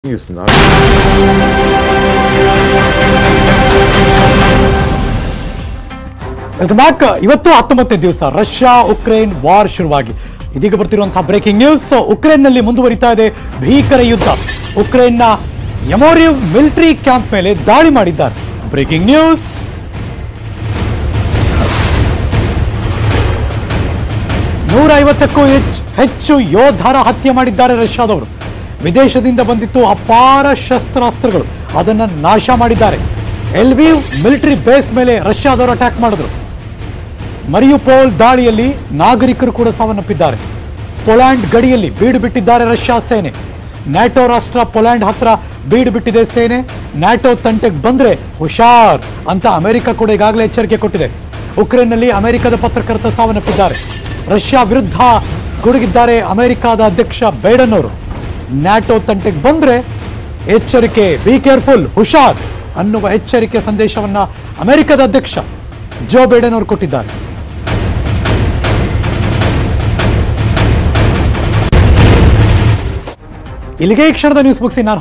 News now. Welcome back ಇವತ್ತು ಹತ್ತೊಂಬತ್ತನೇ ದಿವಸ ರಷ್ಯಾ ಉಕ್ರೇನ್ ವಾರ್ ಶುರುವಾಗಿ ಇದೀಗ ಬರ್ತಿರುವಂತಹ ಬ್ರೇಕಿಂಗ್ ನ್ಯೂಸ್ ಉಕ್ರೇನ್ನಲ್ಲಿ ಮುಂದುವರಿತಾ ಇದೆ ಭೀಕರ ಯುದ್ಧ ಉಕ್ರೇನ್ನ ಯಮೋರಿವ್ ಮಿಲಿಟರಿ ಕ್ಯಾಂಪ್ ಮೇಲೆ ದಾಳಿ ಮಾಡಿದ್ದಾರೆ ಬ್ರೇಕಿಂಗ್ ನ್ಯೂಸ್ ನೂರ ಐವತ್ತಕ್ಕೂ ಹೆಚ್ಚು ಹೆಚ್ಚು ಯೋಧರ ಹತ್ಯೆ ಮಾಡಿದ್ದಾರೆ ರಷ್ಯಾದವರು ವಿದೇಶದಿಂದ ಬಂದಿತ್ತು ಅಪಾರ ಶಸ್ತ್ರಾಸ್ತ್ರಗಳು ಅದನ್ನು ನಾಶ ಮಾಡಿದ್ದಾರೆ ಎಲ್ವಿವ್ ಮಿಲಿಟರಿ ಬೇಸ್ ಮೇಲೆ ರಷ್ಯಾದವರು ಅಟ್ಯಾಕ್ ಮಾಡಿದ್ರು ಮರಿಯುಪೋಲ್ ದಾಳಿಯಲ್ಲಿ ನಾಗರಿಕರು ಕೂಡ ಸಾವನ್ನಪ್ಪಿದ್ದಾರೆ ಪೊಲ್ಯಾಂಡ್ ಗಡಿಯಲ್ಲಿ ಬೀಡು ಬಿಟ್ಟಿದ್ದಾರೆ ರಷ್ಯಾ ಸೇನೆ ನ್ಯಾಟೋ ರಾಷ್ಟ್ರ ಪೊಲ್ಯಾಂಡ್ ಹತ್ರ ಬೀಡು ಬಿಟ್ಟಿದೆ ಸೇನೆ ನ್ಯಾಟೋ ತಂಟೆಗೆ ಬಂದ್ರೆ ಹುಷಾರ್ ಅಂತ ಅಮೆರಿಕ ಕೂಡ ಈಗಾಗಲೇ ಎಚ್ಚರಿಕೆ ಕೊಟ್ಟಿದೆ ಉಕ್ರೇನ್ನಲ್ಲಿ ಅಮೆರಿಕದ ಪತ್ರಕರ್ತ ಸಾವನ್ನಪ್ಪಿದ್ದಾರೆ ರಷ್ಯಾ ವಿರುದ್ಧ ಗುಡುಗಿದ್ದಾರೆ ಅಮೆರಿಕದ ಅಧ್ಯಕ್ಷ ಬೈಡನ್ ಅವರು ನ್ಯಾಟೋ ತಂಟೆಗೆ ಬಂದ್ರೆ ಎಚ್ಚರಿಕೆ ಬಿ ಕೇರ್ಫುಲ್ ಹುಷಾರ್ ಅನ್ನುವ ಎಚ್ಚರಿಕೆ ಸಂದೇಶವನ್ನ ಅಮೆರಿಕದ ಅಧ್ಯಕ್ಷ ಜೋ ಬೈಡನ್ ಅವರು ಕೊಟ್ಟಿದ್ದಾರೆ ಇಲ್ಲಿಗೆ ಈ ಕ್ಷಣದ ನ್ಯೂಸ್ ಮುಗಿಸಿ ನಾನು